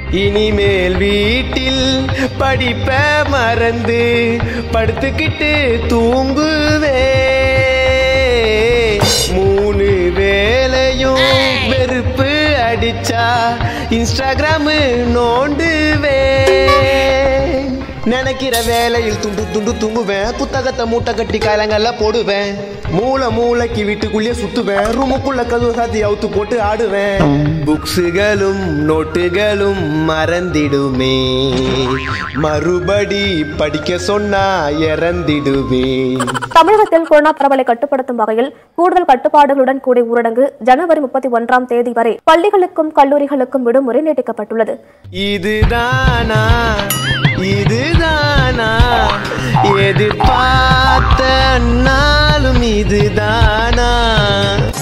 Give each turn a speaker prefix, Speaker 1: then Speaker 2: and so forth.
Speaker 1: இனிமேல் வீட்டில் படிப்ப மறந்து படுத்துக்கிட்டு தூங்குவே மூணு வேலையும் வெறுப்பு அடிச்சா இன்ஸ்டாகிராம் நோண்டுவே நினைக்கிற வேலையில் துண்டு துண்டு தூங்குவேன் புத்தகத்தை மூட்டை கட்டி காலங்கள்ல போடுவேன் மூளை மூளைக்கு வீட்டுக்குள்ளேயே சுத்துவேன் ரூமுக்குள்ள கதவு சாத்தி அவுத்து போட்டு ஆடுவேன் புக்ஸுகளும் நோட்டுகளும் மறந்திடுமே மறுபடி படிக்க சொன்னா இறந்திடுவேன்
Speaker 2: தமிழகத்தில் கொரோனா பரவலை கட்டுப்படுத்தும் வகையில் கூடுதல் கட்டுப்பாடுகளுடன் கூடிய ஊரடங்கு ஜனவரி முப்பத்தி ஒன்றாம் தேதி வரை பள்ளிகளுக்கும் கல்லூரிகளுக்கும் விடுமுறை நீட்டிக்கப்பட்டுள்ளது
Speaker 1: இதுதானா இதுதானா எதிர்பார்த்த நாளும் இதுதானா